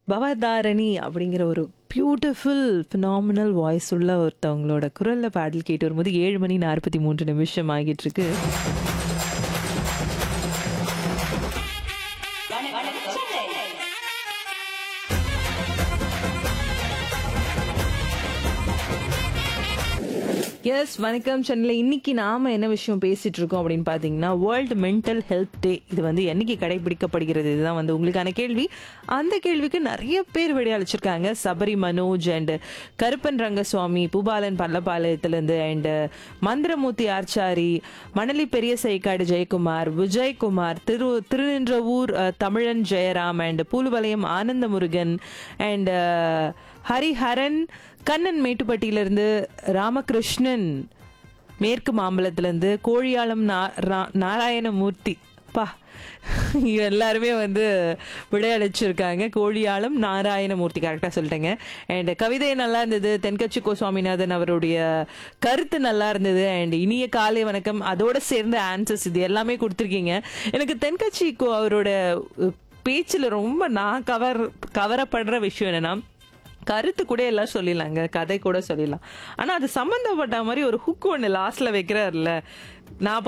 பவதாரணி அப்படிங்கிற ஒரு beautiful phenomenal voice உள்ள ஒருத்தவங்களோட குரல்ல பாடல் கேட்டு வரும்போது ஏழு மணி நாற்பத்தி மூன்று நிமிஷம் ஆகிட்டு இருக்கு எஸ் வணக்கம் சென்னையில் இன்னைக்கு நாம என்ன விஷயம் பேசிட்டு இருக்கோம் அப்படின்னு பார்த்தீங்கன்னா வேர்ல்டு மென்டல் ஹெல்த் டே இது வந்து என்னைக்கு கடைபிடிக்கப்படுகிறது இதுதான் வந்து உங்களுக்கான கேள்வி அந்த கேள்விக்கு நிறைய பேர் விடையளிச்சிருக்காங்க சபரி மனோஜ் அண்ட் கருப்பன் ரங்கசுவாமி பூபாலன் பல்லபாளையத்திலேருந்து அண்ட் மந்திரமூர்த்தி ஆர்ச்சாரி மணலி பெரிய சைக்காடு ஜெயக்குமார் விஜயகுமார் திரு திருநின்றவூர் அஹ், தமிழன் ஜெயராம் அண்ட் பூலுவலயம் ஆனந்த முருகன் அண்ட் ஹரிஹரன் கண்ணன் மேட்டுப்பட்டியிலிருந்து ராமகிருஷ்ணன் மேற்கு மாம்பலத்திலேருந்து கோழியாளம் நா- ரா- நாராயணமூர்த்தி பா இங்க எல்லாருமே வந்து விடையளிச்சிருக்காங்க கோழியாளம் நாராயணமூர்த்தி கரெக்டாக சொல்லிட்டேங்க அண்ட் கவிதை நல்லா இருந்தது தென்கட்சி கோ சுவாமிநாதன் அவருடைய கருத்து நல்லா இருந்தது அண்ட் இனிய காலை வணக்கம் அதோட சேர்ந்த ஆன்சர்ஸ் இது எல்லாமே கொடுத்துருக்கீங்க எனக்கு தென்கட்சி கோ அவரோட பேச்சில் ரொம்ப நான் கவர் கவரப்படுற விஷயம் என்னன்னா கருத்து கூட எல்லாம் சொல்லிடலாங்க கதை கூட சொல்லிடலாம் ஆனா அது சம்பந்தப்பட்ட மாதிரி ஒரு ஹுக் ஒன்று லாஸ்ட்ல வைக்கிறாருல்ல நான்